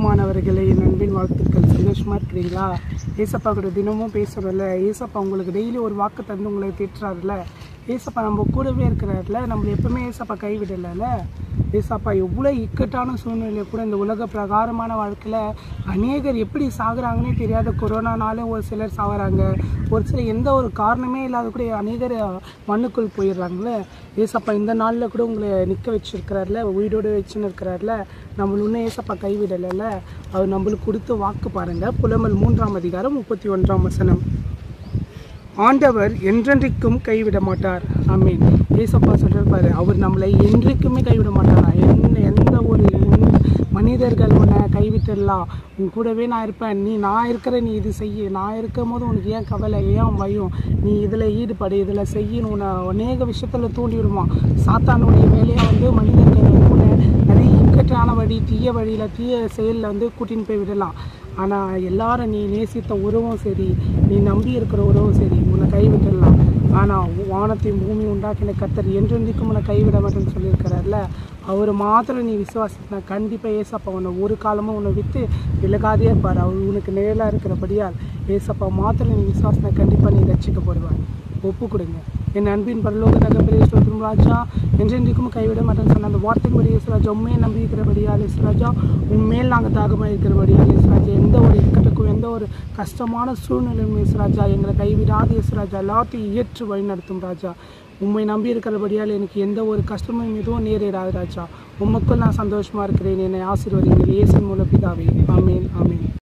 பிரியமானவர்களே என் அன்பின் வாழ்த்துக்கள் சந்தோஷமாக இருக்கிறீங்களா ஏசப்பா கூட தினமும் பேசுகிறோம்ல ஏசப்பா உங்களுக்கு டெய்லி ஒரு வாக்கு தந்து உங்களை திட்டுறாருல ஏசப்பா நம்ம கூடவே இருக்கிறாருல நம்மளை எப்பவுமே ஏசப்பா கைவிடலைல்ல ஏசப்பா எவ்வளோ இக்கட்டான சூழ்நிலை கூட இந்த உலக பிரகாரமான வாழ்க்கையில் அநேகர் எப்படி சாகுறாங்கன்னே தெரியாத கொரோனானாலே ஒரு சிலர் சாகுறாங்க ஒரு சிலர் எந்த ஒரு காரணமே இல்லாத கூட அநேகர் மண்ணுக்குள் போயிடுறாங்களே ஏசப்பா இந்த நாளில் கூட உங்களை நிற்க வச்சிருக்கிறாருல உயிரோடு வச்சுன்னு இருக்கிறாருல நம்மள இன்னும் ஏசப்பா கைவிடலைல்ல அவர் நம்மளுக்கு கொடுத்த வாக்கு பாருங்க புலமல் மூன்றாம் அதிகாரம் முப்பத்தி ஒன்றாம் வசனம் ஆண்டவர் என்றென்றைக்கும் கைவிட மாட்டார் ஆமீன் ஏசப்பா சொல்றாரு பாரு அவர் நம்மளை என்றைக்குமே கைவிட மாட்டாரா எந்த எந்த ஒரு மனிதர்கள் உன்னை கைவிட்டுடலாம் உன் கூடவே நான் இருப்பேன் நீ நான் இருக்கிற நீ இது செய்ய நான் இருக்கும் போது உனக்கு ஏன் கவலை ஏன் பயம் நீ இதில் ஈடுபடு இதில் செய்யணும் உன்னை அநேக விஷயத்தில் தூண்டி விடுவான் சாத்தானுடைய வேலையை வந்து மனிதர்கள் வந்து உன்னை நிறைய இக்கட்டான வழி தீய வழியில் தீய செயலில் வந்து கூட்டின்னு போய் விடலாம் ஆனால் எல்லாரும் நீ நேசித்த உறவும் சரி நீ நம்பி இருக்கிற உறவும் சரி உன்னை கைவிட்டுடலாம் ஆனால் வானத்தையும் பூமி உண்டாக்கின கத்தர் என்றென்றைக்கும் உன்னை கைவிட மாட்டேன்னு சொல்லியிருக்கிறார்ல அவர் மாத்திரம் நீ விசுவாசித்தா கண்டிப்பாக ஏசப்பா உன்னை ஒரு காலமும் உன்னை விட்டு விலகாதே இருப்பார் அவர் உனக்கு நேரில் இருக்கிறபடியால் ஏசப்பா மாத்திரம் நீ விசுவாசித்தா கண்டிப்பாக நீ ரட்சிக்கப்படுவார் ஒப்பு கொடுங்க என் அன்பின் பரலோக தகப்பரே ஸ்தோத்திரம் ராஜா என்றென்றைக்கும் கைவிட மாட்டேன்னு சொன்ன அந்த வார்த்தையின்படி இயேசுராஜா உண்மையை நம்பி இருக்கிறபடியால் இயேசுராஜா உண்மையில் நாங்கள் தாகமாக இருக்கிறபடியால் இயேசுராஜா எந்த ஒரு இக்கட்டுக்கும் எந்த ஒரு கஷ்டமான சூழ்நிலையும் இயேசுராஜா எங்களை கைவிடாத இயேசுராஜா எல்லாத்தையும் ஏற்று வழி நடத்தும் ராஜா உண்மை நம்பி இருக்கிறபடியால் எனக்கு எந்த ஒரு கஷ்டமும் எதுவும் நேரிடாது ராஜா உமக்குள் நான் சந்தோஷமாக இருக்கிறேன் என்னை ஆசீர்வதிங்கள் இயேசின் மூலம் பிதாவே ஆமேன் ஆமேன்